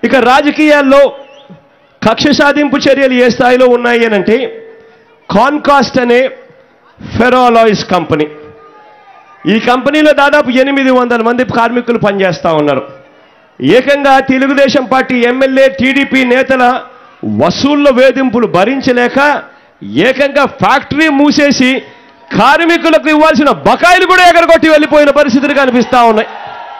ఇక రాజకీయాల్లో కక్ష సాధింపు చర్యలు ఏ స్థాయిలో ఉన్నాయి అని అంటే కాన్కాస్ట్ అనే ఫెరోలాయిస్ కంపెనీ ఈ కంపెనీలో దాదాపు ఎనిమిది వందల మంది కార్మికులు పనిచేస్తూ ఉన్నారు ఏకంగా తెలుగుదేశం పార్టీ ఎమ్మెల్యే టీడీపీ నేతల వసూళ్ల వేధింపులు భరించలేక ఏకంగా ఫ్యాక్టరీ మూసేసి కార్మికులకు ఇవ్వాల్సిన బకాయిలు కూడా ఎగరగొట్టి వెళ్ళిపోయిన పరిస్థితులు కనిపిస్తా ఉన్నాయి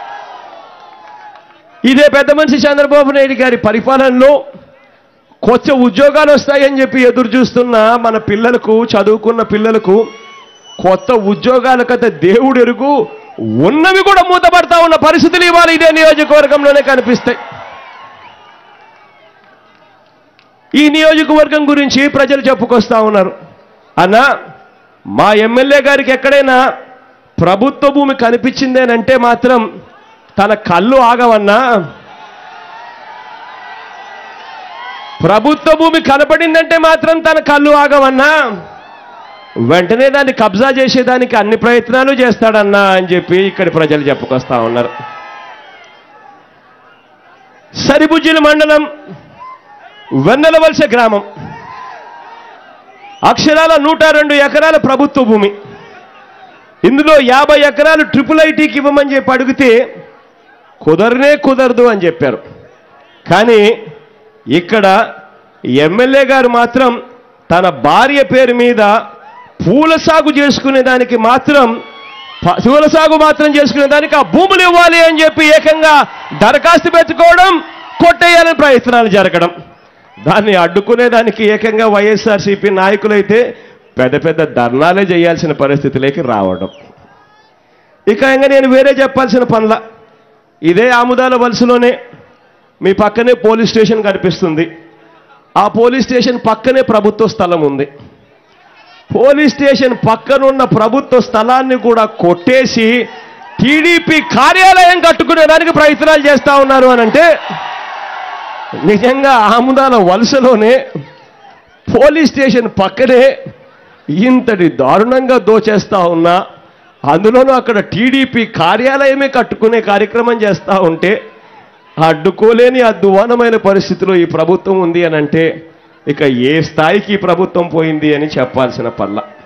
ఇదే పెద్ద మనిషి చంద్రబాబు నాయుడు గారి పరిపాలనలో కొత్త ఉద్యోగాలు వస్తాయని చెప్పి ఎదురు చూస్తున్న మన పిల్లలకు చదువుకున్న పిల్లలకు కొత్త ఉద్యోగాల కథ దేవుడు ఎరుగు ఉన్నవి కూడా మూతపడతా ఉన్న పరిస్థితులు ఇవాళ ఇదే నియోజకవర్గంలోనే కనిపిస్తాయి ఈ నియోజకవర్గం గురించి ప్రజలు చెప్పుకొస్తా ఉన్నారు అన్నా మా ఎమ్మెల్యే గారికి ఎక్కడైనా ప్రభుత్వ భూమి కనిపించిందేనంటే మాత్రం తన కళ్ళు ఆగవన్నా ప్రభుత్వ భూమి కనపడిందంటే మాత్రం తన కళ్ళు ఆగవన్నా వెంటనే దాన్ని కబ్జా చేసేదానికి అన్ని ప్రయత్నాలు చేస్తాడన్నా అని చెప్పి ఇక్కడి ప్రజలు చెప్పుకొస్తా ఉన్నారు సరిబుజ్జిల మండలం వెన్నెలవలస గ్రామం అక్షరాల నూట రెండు ఎకరాల ప్రభుత్వ భూమి ఇందులో యాభై ఎకరాలు ట్రిపుల్ ఐటీకి ఇవ్వమని చెప్పి అడిగితే కుదరనే కుదరదు అని చెప్పారు కానీ ఇక్కడ ఎమ్మెల్యే గారు మాత్రం తన భార్య పేరు మీద పూల సాగు చేసుకునే దానికి మాత్రం ప- పూల సాగు మాత్రం చేసుకునే దానికి ఆ భూములు ఇవ్వాలి అని చెప్పి ఏకంగా దరఖాస్తు పెట్టుకోవడం కొట్టేయాలని ప్రయత్నాలు జరగడం దాన్ని అడ్డుకునేదానికి ఏకంగా వైఎస్ఆర్సీపీ నాయకులైతే పెద్ద పెద్ద ధర్నాలే చేయాల్సిన పరిస్థితిలోకి రావడం ఇక ఇంకా నేను వేరే చెప్పాల్సిన పనుల ఇదే ఆముదాల వలసలోనే మీ పక్కనే పోలీస్ స్టేషన్ కనిపిస్తుంది ఆ పోలీస్ స్టేషన్ పక్కనే ప్రభుత్వ స్థలం ఉంది పోలీస్ స్టేషన్ పక్కనున్న ప్రభుత్వ స్థలాన్ని కూడా కొట్టేసి టీడీపీ కార్యాలయం కట్టుకునేదానికి ప్రయత్నాలు చేస్తా ఉన్నారు అని అంటే నిజంగా ఆముదాల వలసలోనే పోలీస్ స్టేషన్ పక్కనే ఇంతటి దారుణంగా దోచేస్తా ఉన్నా అందులోనూ అక్కడ టీడీపీ కార్యాలయమే కట్టుకునే కార్యక్రమం చేస్తా ఉంటే అడ్డుకోలేని అద్దువానమైన పరిస్థితిలో ఈ ప్రభుత్వం ఉంది అని అంటే ఇక ఏ స్థాయికి ఈ ప్రభుత్వం పోయింది అని చెప్పాల్సిన పల్ల